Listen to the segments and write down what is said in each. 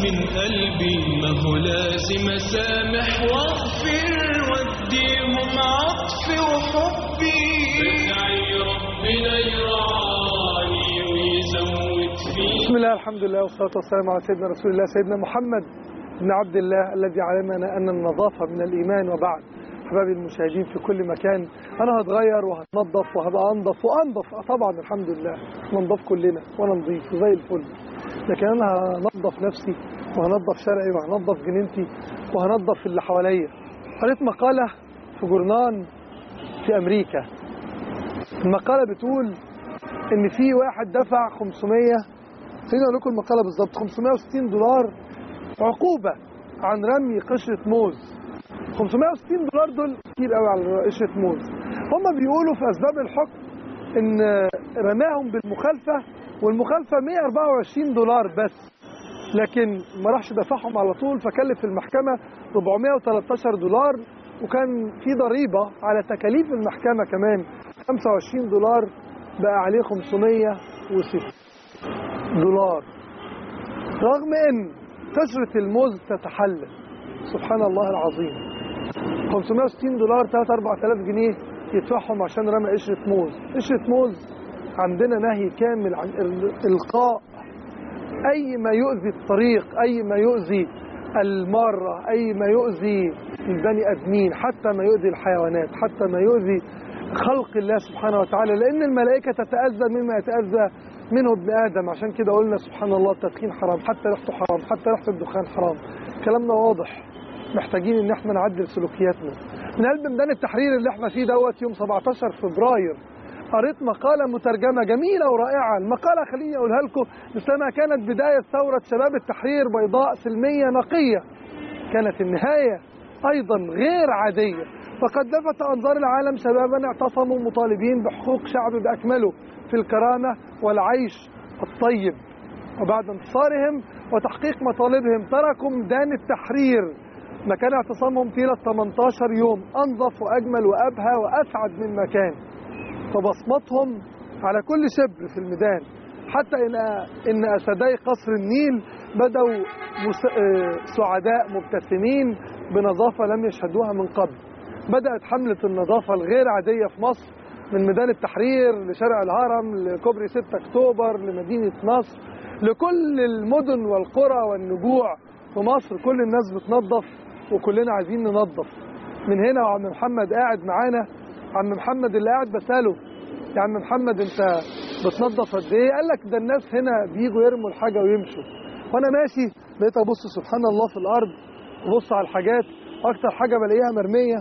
من قلبي ما هو لازم اسامح واغفر واديهم عطفي وحبي بدعي ربنا يرعاني ويزود فيه بسم الله الحمد لله والصلاة والسلام على سيدنا رسول الله سيدنا محمد بن عبد الله الذي علمنا أن النظافة من الإيمان وبعد أحبابي المشاهدين في كل مكان أنا هتغير وهتنظف وهبقى أنظف وأنظف آه طبعا الحمد لله ننظف كلنا وأنا نظيف وزي الفل لكن أنا هنظف نفسي وهنظف شرعي وهنظف جنينتي وهنظف اللي حواليا قريت مقالة في جورنان في أمريكا المقالة بتقول إن في واحد دفع 500 خليني اقول لكم المقاله بالظبط 560 دولار عقوبه عن رمي قشره موز 560 دولار دول كتير قوي على قشره موز هم بيقولوا في اسباب الحكم ان رماهم بالمخالفه والمخالفه 124 دولار بس لكن ما راحش دفعهم على طول فكلف المحكمه 413 دولار وكان في ضريبه على تكاليف المحكمه كمان 25 دولار بقى عليه 560 دولار رغم ان قشرة الموز تتحلل سبحان الله العظيم 560 دولار 3 4000 جنيه يدفعهم عشان رمى قشرة موز قشرة موز عندنا نهي كامل عن إلقاء أي ما يؤذي الطريق أي ما يؤذي المارة أي ما يؤذي البني آدمين حتى ما يؤذي الحيوانات حتى ما يؤذي خلق الله سبحانه وتعالى لأن الملائكة تتأذى مما يتأذى منه ابن آدم عشان كده قلنا سبحان الله التدخين حرام حتى ريحته حرام حتى ريحة الدخان حرام كلامنا واضح محتاجين ان احنا نعدل سلوكياتنا من قلب ميدان التحرير اللي احنا فيه دوت يوم 17 فبراير قريت مقالة مترجمة جميلة ورائعة المقالة خليني أقولها لكم لسنة كانت بداية ثورة شباب التحرير بيضاء سلمية نقية كانت النهاية أيضا غير عادية فقد لفت أنظار العالم شبابا اعتصموا مطالبين بحقوق شعب بأكمله في الكرامة والعيش الطيب وبعد انتصارهم وتحقيق مطالبهم تركوا ميدان التحرير مكان اعتصامهم طيلة 18 يوم أنظف وأجمل وأبهى وأسعد من مكان فبصمتهم على كل شبر في الميدان حتى إن, إن أسدي قصر النيل بدأوا مس... سعداء مبتسمين بنظافة لم يشهدوها من قبل بدأت حملة النظافة الغير عادية في مصر من ميدان التحرير لشارع الهرم لكوبري 6 اكتوبر لمدينة نصر لكل المدن والقرى والنجوع في مصر كل الناس بتنظف وكلنا عايزين ننظف من هنا وعم محمد قاعد معانا عم محمد اللي قاعد بساله يا عم محمد انت بتنظف قد ايه قال لك ده الناس هنا بيجوا يرموا الحاجه ويمشوا وانا ماشي بقيت ابص سبحان الله في الارض ابص على الحاجات اكتر حاجه بلاقيها مرميه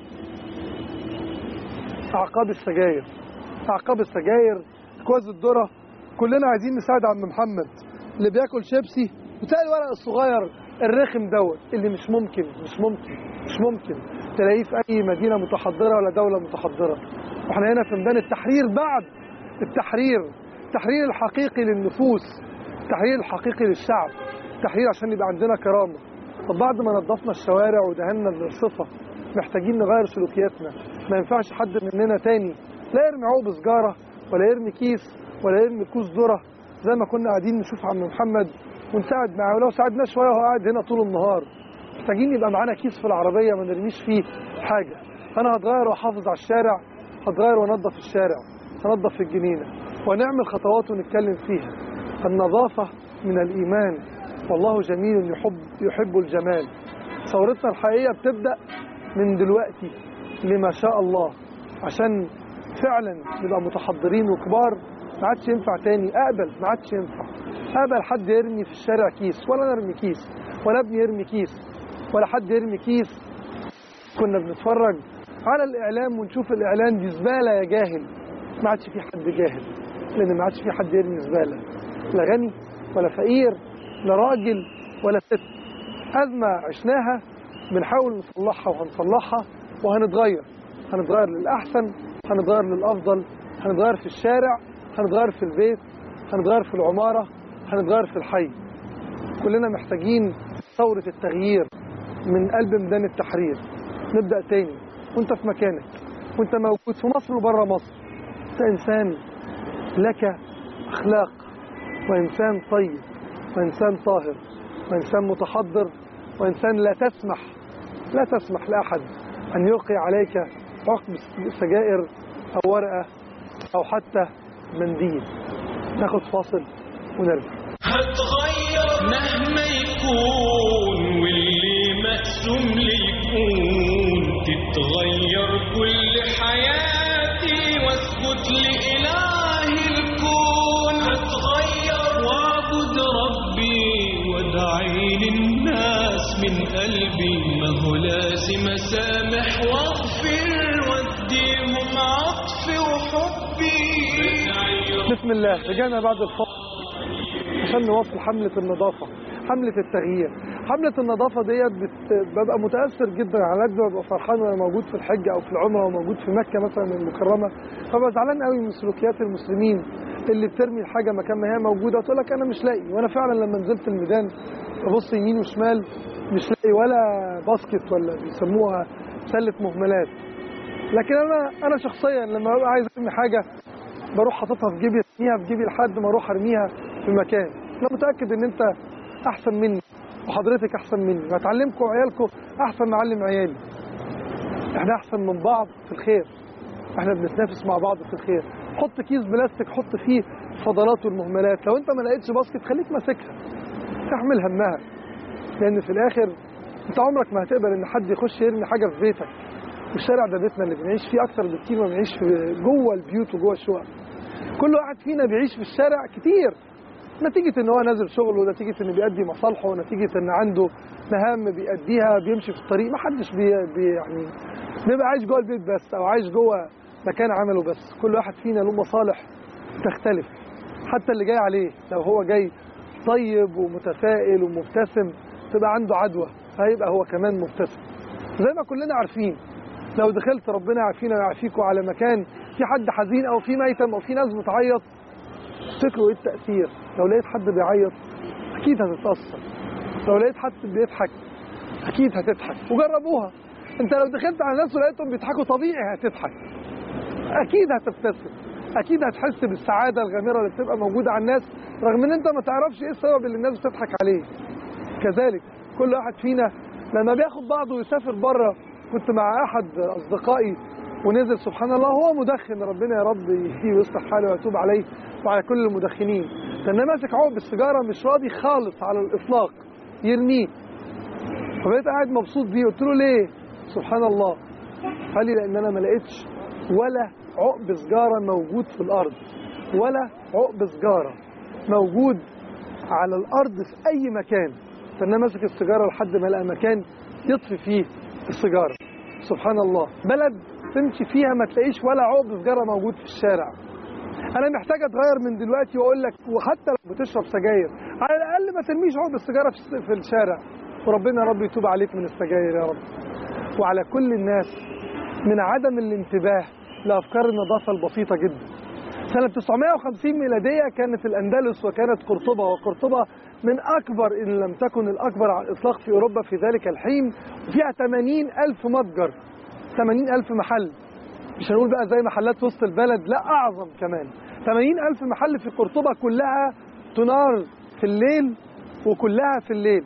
اعقاب السجاير اعقاب السجاير كواز الذره كلنا عايزين نساعد عم محمد اللي بياكل شيبسي وتلاقي الورق الصغير الرخم دوت اللي مش ممكن مش ممكن مش ممكن تلاقيه في اي مدينه متحضره ولا دوله متحضره واحنا هنا في ميدان التحرير بعد التحرير التحرير الحقيقي للنفوس التحرير الحقيقي للشعب التحرير عشان يبقى عندنا كرامه طب بعد ما نظفنا الشوارع ودهنا الرصفه محتاجين نغير سلوكياتنا ما ينفعش حد مننا تاني لا يرمي عقب سجاره ولا يرمي كيس ولا يرمي كوز ذره زي ما كنا قاعدين نشوف عم محمد ونساعد معاه ولو ساعدناه شويه وهو قاعد هنا طول النهار محتاجين يبقى معانا كيس في العربيه ما نرميش فيه حاجه انا هتغير واحافظ على الشارع هتغير وانظف الشارع هنظف في الجنينه ونعمل خطوات ونتكلم فيها النظافه من الايمان والله جميل يحب يحب الجمال ثورتنا الحقيقيه بتبدا من دلوقتي لما شاء الله عشان فعلا نبقى متحضرين وكبار ما عادش ينفع تاني اقبل ما عادش ينفع اقبل حد يرمي في الشارع كيس ولا نرمي كيس ولا ابني يرمي كيس ولا حد يرمي كيس كنا بنتفرج على الاعلام ونشوف الاعلان دي زباله يا جاهل ما عادش في حد جاهل لان ما عادش في حد يرمي زباله لا غني ولا فقير لا راجل ولا ست ازمه عشناها بنحاول نصلحها وهنصلحها وهنتغير هنتغير للاحسن هنتغير للافضل هنتغير في الشارع هنتغير في البيت هنتغير في العماره هنتغير في الحي كلنا محتاجين ثورة التغيير من قلب ميدان التحرير نبدأ تاني وانت في مكانك وانت موجود في مصر وبره مصر انت انسان لك اخلاق وانسان طيب وانسان طاهر وإنسان متحضر وإنسان لا تسمح لا تسمح لأحد أن يلقي عليك عقب سجائر أو ورقة أو حتى منديل ناخد فاصل ونرجع هتغير مهما يكون واللي مقسوم لي يكون تتغير كل حياتي واسجد لإله الكون هتغير واعبد ربي وادعي للناس من قلبي ما هو لازم اسامح واغفر واديهم عطفي وحبي بسم الله رجعنا بعد الفاصل عشان نواصل حملة النظافة حملة التغيير حملة النظافة ديت بت... ببقى متأثر جدا على قد ما ببقى فرحان وانا موجود في الحج او في العمرة وموجود في مكة مثلا المكرمة فببقى زعلان قوي من سلوكيات المسلمين اللي بترمي الحاجة مكان ما هي موجودة وتقول لك انا مش لاقي وانا فعلا لما نزلت الميدان ببص يمين وشمال مش لاقي ولا باسكت ولا بيسموها سلة مهملات لكن انا انا شخصيا لما ببقى عايز ارمي حاجة بروح حاططها في جيبي ارميها في جيبي لحد ما اروح ارميها في مكان انا متاكد ان انت احسن مني وحضرتك احسن مني وهتعلمكم عيالكم احسن ما اعلم عيالي احنا احسن من بعض في الخير احنا بنتنافس مع بعض في الخير حط كيس بلاستيك حط فيه الفضلات والمهملات لو انت ما لقيتش باسكت خليك ماسكها احمل همها لان في الاخر انت عمرك ما هتقبل ان حد يخش يرمي حاجه في بيتك والشارع ده بيتنا اللي بنعيش فيه اكتر بكتير ما بنعيش في جوه البيوت وجوه الشقق كل واحد فينا بيعيش في الشارع كتير نتيجة ان هو نازل شغله نتيجة ان بيأدي مصالحه نتيجة ان عنده مهام بيأديها بيمشي في الطريق ما حدش بي, بي يعني بيبقى عايش جوه البيت بس او عايش جوه مكان عمله بس كل واحد فينا له مصالح تختلف حتى اللي جاي عليه لو هو جاي طيب ومتفائل ومبتسم تبقى عنده عدوى هيبقى هو كمان مبتسم زي ما كلنا عارفين لو دخلت ربنا يعافينا ويعافيكم على مكان في حد حزين او في ميتم او في ناس بتعيط تفتكروا ايه التأثير لو لقيت حد بيعيط اكيد هتتأثر لو لقيت حد بيضحك اكيد هتضحك وجربوها انت لو دخلت على ناس ولقيتهم بيضحكوا طبيعي هتضحك اكيد هتبتسم اكيد هتحس بالسعادة الغامرة اللي بتبقى موجودة على الناس رغم ان انت ما تعرفش ايه السبب اللي الناس بتضحك عليه كذلك كل واحد فينا لما بياخد بعضه ويسافر بره كنت مع احد اصدقائي ونزل سبحان الله هو مدخن ربنا يا رب يهديه ويصلح حاله ويتوب عليه وعلى كل المدخنين لان ماسك عقب السيجاره مش راضي خالص على الاطلاق يرميه فبقيت قاعد مبسوط بيه قلت له ليه سبحان الله قال لي لان انا ما لقيتش ولا عقب سجاره موجود في الارض ولا عقب سجاره موجود على الارض في اي مكان فانا ماسك السيجاره لحد ما لقى مكان يطفي فيه السيجاره سبحان الله بلد تمشي فيها ما تلاقيش ولا عقب سجاره موجود في الشارع انا محتاج اتغير من دلوقتي واقول لك وحتى لو بتشرب سجاير على الاقل ما ترميش عقب السيجاره في في الشارع وربنا يا رب يتوب عليك من السجاير يا رب وعلى كل الناس من عدم الانتباه لافكار النظافه البسيطه جدا سنة 950 ميلادية كانت الأندلس وكانت قرطبة وقرطبة من أكبر إن لم تكن الأكبر على الإطلاق في أوروبا في ذلك الحين وفيها 80 ألف متجر 80 ألف محل مش هنقول بقى زي محلات وسط البلد لا أعظم كمان 80 ألف محل في قرطبة كلها تنار في الليل وكلها في الليل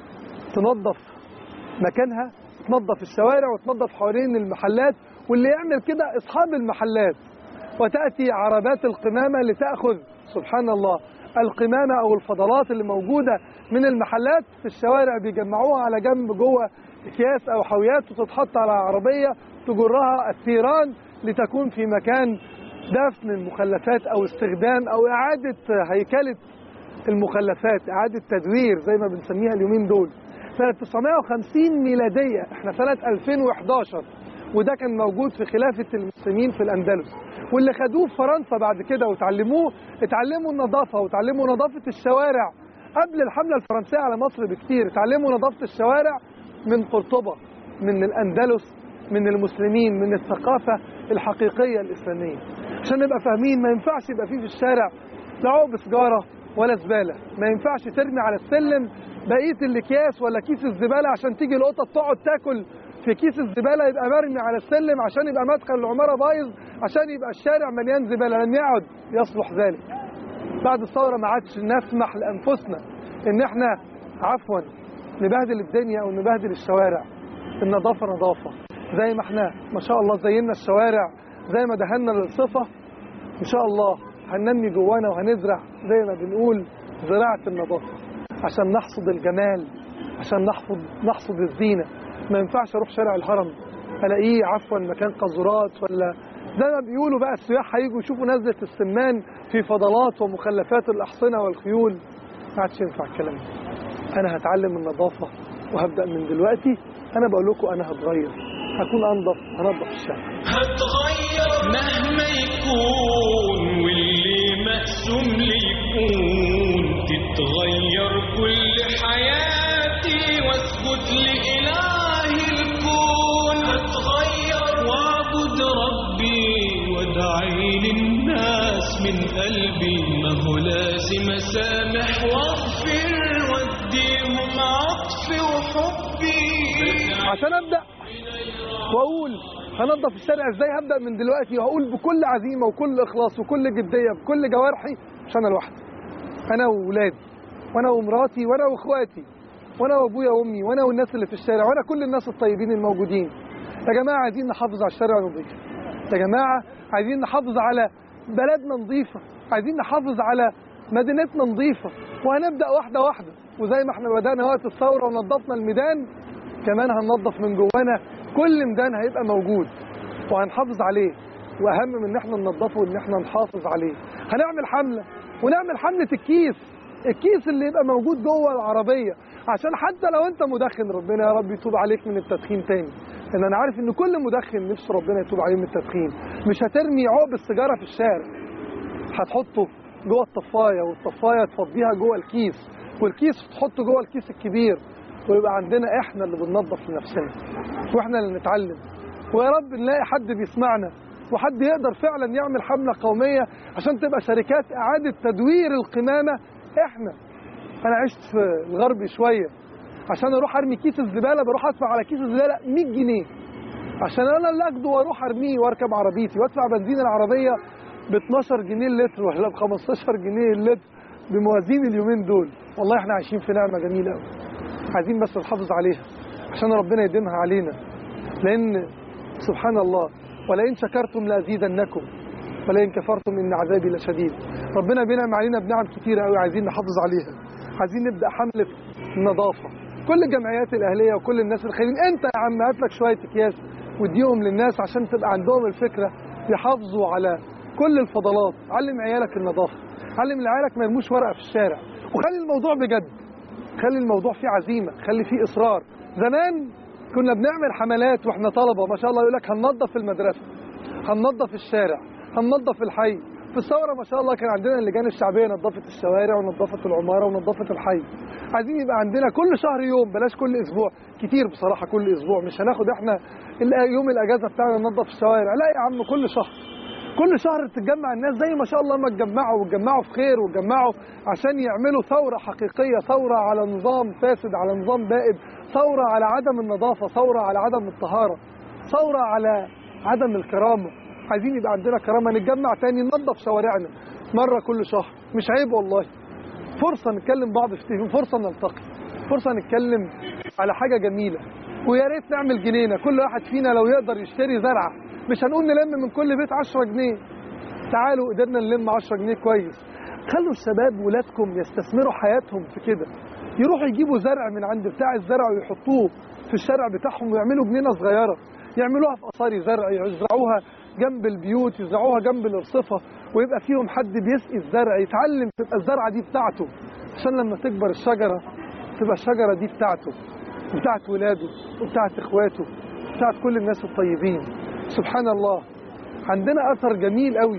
تنظف مكانها تنظف الشوارع وتنظف حوالين المحلات واللي يعمل كده أصحاب المحلات وتأتي عربات القمامة لتأخذ سبحان الله القمامة أو الفضلات اللي موجودة من المحلات في الشوارع بيجمعوها على جنب جوه أكياس أو حاويات وتتحط على عربية تجرها الثيران لتكون في مكان دفن المخلفات أو استخدام أو إعادة هيكلة المخلفات إعادة تدوير زي ما بنسميها اليومين دول سنة 950 ميلادية احنا سنة 2011 وده كان موجود في خلافة المسلمين في الأندلس واللي خدوه في فرنسا بعد كده وتعلموه اتعلموا النظافة وتعلموا نظافة الشوارع قبل الحملة الفرنسية على مصر بكتير اتعلموا نظافة الشوارع من قرطبة من الأندلس من المسلمين من الثقافة الحقيقية الإسلامية عشان نبقى فاهمين ما ينفعش يبقى فيه في الشارع لا عقب سجارة ولا زبالة ما ينفعش ترمي على السلم بقية الأكياس ولا كيس الزبالة عشان تيجي القطة تقعد تاكل في كيس الزبالة يبقى مرمي على السلم عشان يبقى مدخل العمارة بايظ عشان يبقى الشارع مليان زبالة لم يعد يصلح ذلك بعد الثورة ما عادش نسمح لأنفسنا إن إحنا عفوا نبهدل الدنيا او نبهدل الشوارع النظافه نظافه زي ما احنا ما شاء الله زينا الشوارع زي ما دهنا للصفه ان شاء الله هننمي جوانا وهنزرع زي ما بنقول زراعه النظافه عشان نحصد الجمال عشان نحصد نحصد الزينه ما ينفعش اروح شارع الهرم الاقيه عفوا مكان قاذورات ولا زي ما بيقولوا بقى السياح هيجوا يشوفوا نزله السمان في فضلات ومخلفات الاحصنه والخيول ما عادش ينفع الكلام ده انا هتعلم النظافه وهبدا من دلوقتي انا بقول لكم انا هتغير هكون انظف هنظف الشارع هتغير مهما يكون واللي مقسوم لي يكون تتغير كل حياتي واسجد لإله الكون هتغير واعبد ربي وادعي للناس من قلبي ما هو لازم اسامح واغفر واديهم عطفي وحبي عشان ابدا واقول هنظف الشارع ازاي هبدا من دلوقتي وهقول بكل عزيمه وكل اخلاص وكل جديه بكل جوارحي مش انا لوحدي انا واولادي وانا ومراتي وانا واخواتي وانا وابويا وامي وانا والناس اللي في الشارع وانا كل الناس الطيبين الموجودين يا جماعه عايزين نحافظ على الشارع نظيف يا جماعه عايزين نحافظ على بلدنا نظيفه عايزين نحافظ على مدينتنا نظيفه وهنبدا واحده واحده وزي ما احنا بدانا وقت الثوره ونظفنا الميدان كمان هننظف من جوانا كل ميدان هيبقى موجود وهنحافظ عليه واهم من ان احنا ننظفه ان احنا نحافظ عليه هنعمل حمله ونعمل حمله الكيس الكيس اللي يبقى موجود جوه العربيه عشان حتى لو انت مدخن ربنا يا رب يتوب عليك من التدخين تاني لان انا عارف ان كل مدخن نفسه ربنا يتوب عليه من التدخين مش هترمي عقب السيجاره في الشارع هتحطه جوه الطفايه والطفايه تفضيها جوه الكيس والكيس تحطه جوه الكيس الكبير ويبقى عندنا احنا اللي بننظف لنفسنا واحنا اللي نتعلم ويا رب نلاقي حد بيسمعنا وحد يقدر فعلا يعمل حملة قومية عشان تبقى شركات إعادة تدوير القمامة إحنا أنا عشت في الغرب شوية عشان أروح أرمي كيس الزبالة بروح أدفع على كيس الزبالة 100 جنيه عشان أنا اللي أخده وأروح أرميه وأركب عربيتي وأدفع بنزين العربية ب 12 جنيه اللتر ولا ب 15 جنيه اللتر بموازين اليومين دول والله إحنا عايشين في نعمة جميلة قوي عايزين بس نحافظ عليها عشان ربنا يديمها علينا لأن سبحان الله ولئن شكرتم لأزيدنكم ولئن كفرتم إن عذابي لشديد ربنا بينعم علينا بنعم كتيرة قوي عايزين نحافظ عليها عايزين نبدأ حملة النظافة كل الجمعيات الأهلية وكل الناس الخيرين أنت يا عم هات لك شوية أكياس واديهم للناس عشان تبقى عندهم الفكرة يحافظوا على كل الفضلات علم عيالك النظافة علم عيالك ما يرموش ورقة في الشارع وخلي الموضوع بجد خلي الموضوع فيه عزيمة خلي فيه إصرار زمان كنا بنعمل حملات واحنا طلبة ما شاء الله يقول لك هننظف المدرسة هننظف الشارع هننظف الحي في الثورة ما شاء الله كان عندنا اللجان الشعبية نظفت الشوارع ونظفت العمارة ونظفت الحي عايزين يبقى عندنا كل شهر يوم بلاش كل أسبوع كتير بصراحة كل أسبوع مش هناخد احنا يوم الأجازة بتاعنا ننظف الشوارع لا يا عم كل شهر كل شهر تتجمع الناس زي ما شاء الله ما اتجمعوا واتجمعوا في خير واتجمعوا عشان يعملوا ثورة حقيقية ثورة على نظام فاسد على نظام بائد ثورة على عدم النظافة ثورة على عدم الطهارة ثورة على عدم الكرامة عايزين يبقى عندنا كرامة نتجمع تاني ننظف شوارعنا مرة كل شهر مش عيب والله فرصة نتكلم بعض في التليفون فرصة نلتقي فرصة نتكلم على حاجة جميلة ويا ريت نعمل جنينة كل واحد فينا لو يقدر يشتري زرعة مش هنقول نلم من كل بيت 10 جنيه تعالوا قدرنا نلم 10 جنيه كويس خلوا الشباب ولادكم يستثمروا حياتهم في كده يروحوا يجيبوا زرع من عند بتاع الزرع ويحطوه في الشارع بتاعهم ويعملوا جنينه صغيره يعملوها في قصاري زرع يزرعوها جنب البيوت يزرعوها جنب الارصفه ويبقى فيهم حد بيسقي الزرع يتعلم تبقى الزرعه دي بتاعته عشان لما تكبر الشجره تبقى الشجره دي بتاعته بتاعت ولاده وبتاعت اخواته بتاعت كل الناس الطيبين سبحان الله عندنا اثر جميل قوي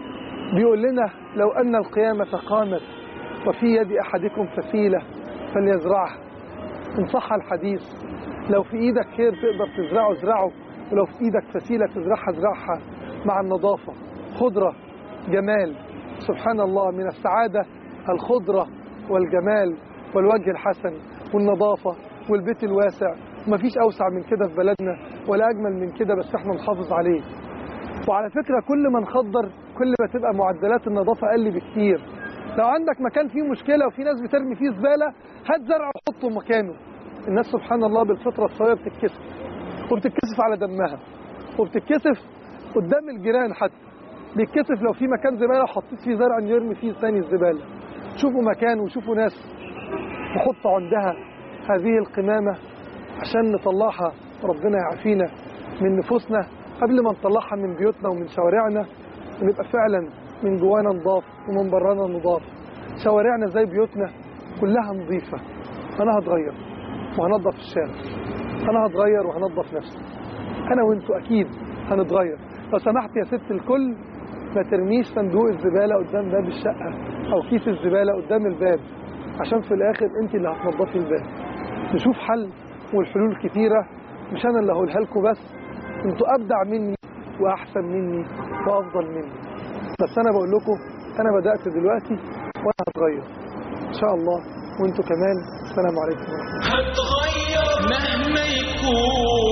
بيقول لنا لو ان القيامه قامت وفي يد احدكم فسيله فليزرعها ان صح الحديث لو في ايدك خير تقدر تزرعه ازرعه ولو في ايدك فسيله تزرعها ازرعها مع النظافه خضره جمال سبحان الله من السعاده الخضره والجمال والوجه الحسن والنظافه والبيت الواسع ومفيش اوسع من كده في بلدنا ولا اجمل من كده بس احنا نحافظ عليه وعلى فكره كل ما نخضر كل ما تبقى معدلات النظافه اقل بكتير لو عندك مكان فيه مشكله وفي ناس بترمي فيه زباله هات زرع وحطه مكانه الناس سبحان الله بالفطره الصغيره بتتكسف وبتتكسف على دمها وبتتكسف قدام الجيران حتى بيتكسف لو في مكان زباله حطيت فيه زرع انه يرمي فيه ثاني الزباله شوفوا مكان وشوفوا ناس نحط عندها هذه القمامه عشان نطلعها ربنا يعافينا من نفوسنا قبل ما نطلعها من بيوتنا ومن شوارعنا ونبقى فعلا من جوانا نضاف ومن برانا نضاف شوارعنا زي بيوتنا كلها نظيفة أنا هتغير وهنظف الشارع أنا هتغير وهنظف نفسي أنا وأنتوا أكيد هنتغير لو سمحت يا ست الكل ما ترميش صندوق الزبالة قدام باب الشقة أو كيس الزبالة قدام الباب عشان في الآخر أنت اللي هتنظفي الباب نشوف حل والحلول كتيرة مش أنا اللي هقولها لكم بس أنتوا أبدع مني وأحسن مني وأفضل مني بس أنا بقول لكم أنا بدأت دلوقتي وأنا هتغير إن شاء الله وأنتوا كمان السلام عليكم ورحمة الله هتغير مهما يكون